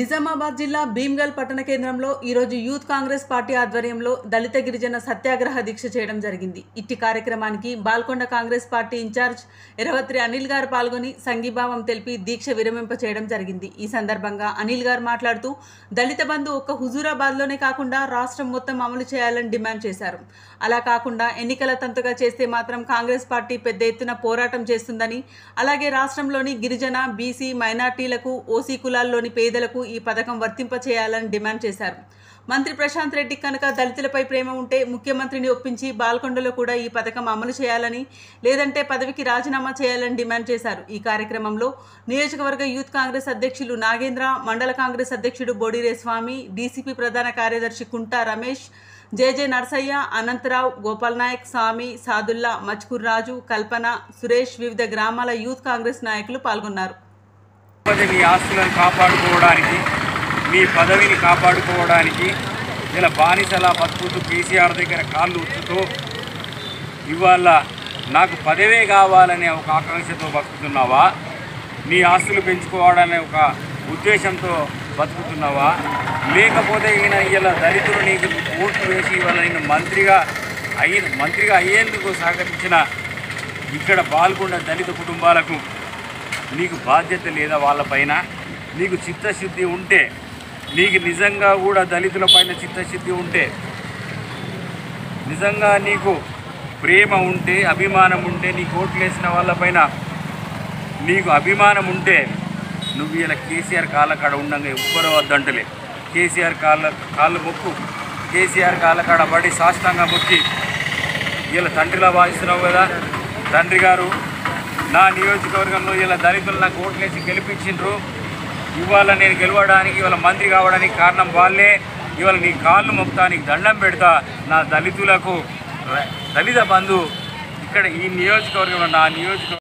నిజామాబాద్ జిల్లా భీమ్గల్ పట్టణ కేంద్రంలో ఈరోజు యూత్ కాంగ్రెస్ పార్టీ ఆధ్వర్యంలో దళిత గిరిజన సత్యాగ్రహ దీక్ష చేయడం జరిగింది ఇట్టి కార్యక్రమానికి బాల్కొండ కాంగ్రెస్ పార్టీ ఇన్ఛార్జ్ ఎరవత్రి అనిల్ గారు పాల్గొని సంఘీభావం తెలిపి దీక్ష విరమింప చేయడం జరిగింది ఈ సందర్భంగా అనిల్ గారు మాట్లాడుతూ దళిత బంధు ఒక్క హుజూరాబాద్లోనే కాకుండా రాష్ట్రం మొత్తం అమలు చేయాలని డిమాండ్ చేశారు అలా కాకుండా ఎన్నికల తంతుగా చేస్తే మాత్రం కాంగ్రెస్ పార్టీ పెద్ద ఎత్తున పోరాటం చేస్తుందని అలాగే రాష్ట్రంలోని గిరిజన బీసీ మైనార్టీలకు ఓసీ కులాల్లోని పేదలకు ఈ పథకం వర్తింప చేయాలని డిమాండ్ చేశారు మంత్రి ప్రశాంత్ రెడ్డి కనుక దళితులపై ప్రేమ ఉంటే ముఖ్యమంత్రిని ఒప్పించి బాల్కొండలో కూడా ఈ పథకం అమలు చేయాలని లేదంటే పదవికి రాజీనామా చేయాలని డిమాండ్ చేశారు ఈ కార్యక్రమంలో నియోజకవర్గ యూత్ కాంగ్రెస్ అధ్యక్షులు నాగేంద్ర మండల కాంగ్రెస్ అధ్యక్షుడు బొడిరే స్వామి డీసీపీ ప్రధాన కార్యదర్శి కుంటా రమేష్ జేజే నర్సయ్య అనంతరావు గోపాల్ నాయక్ స్వామి సాదుల్లా మచ్కూర్ రాజు కల్పన సురేష్ వివిధ గ్రామాల యూత్ కాంగ్రెస్ నాయకులు పాల్గొన్నారు లేకపోతే మీ ఆస్తులను కాపాడుకోవడానికి మీ పదవిని కాపాడుకోవడానికి ఇలా బానిసలా బతుకుతూ కేసీఆర్ దగ్గర కాళ్ళు ఉచ్చుతూ ఇవాళ నాకు పదవే కావాలనే ఒక ఆకాంక్షతో బతుకుతున్నావా నీ ఆస్తులు పెంచుకోవాలనే ఒక ఉద్దేశంతో బతుకుతున్నావా లేకపోతే ఈయన ఇలా దళితులు నీకు ఓట్లు వేసి ఇవాళ నేను మంత్రిగా అయ్యి మంత్రిగా అయ్యేందుకు సహకరించిన ఇక్కడ పాల్గొన్న దళిత కుటుంబాలకు నీకు బాధ్యత లేదా వాళ్ళపైన నీకు చిత్తశుద్ధి ఉంటే నీకు నిజంగా కూడా దళితుల పైన చిత్తశుద్ధి ఉంటే నిజంగా నీకు ప్రేమ ఉంటే అభిమానం ఉంటే నీకు ఓట్లేసిన వాళ్ళపైన నీకు అభిమానం ఉంటే నువ్వు ఇలా కేసీఆర్ కాళ్ళ కాడ ఉండంగా ఎవ్వరు వద్దంటలే కేసీఆర్ కాళ్ళ కాళ్ళ మొక్కు కేసీఆర్ కాళ్ళ కాడ పడి సాష్టాంగా మొక్కి ఇలా తండ్రిలా భావిస్తున్నావు కదా తండ్రి గారు నా నియోజకవర్గంలో ఇలా దళితులు నాకు ఓట్లేసి గెలిపించిండ్రు ఇవాళ నేను గెలవడానికి ఇవాళ మంత్రి కావడానికి కారణం వాళ్ళే ఇవాళ నీ కాళ్ళు మొక్తా నీకు దండం పెడతా నా దళితులకు ర- దళిత బంధు ఇక్కడ ఈ నియోజకవర్గంలో నా నియోజక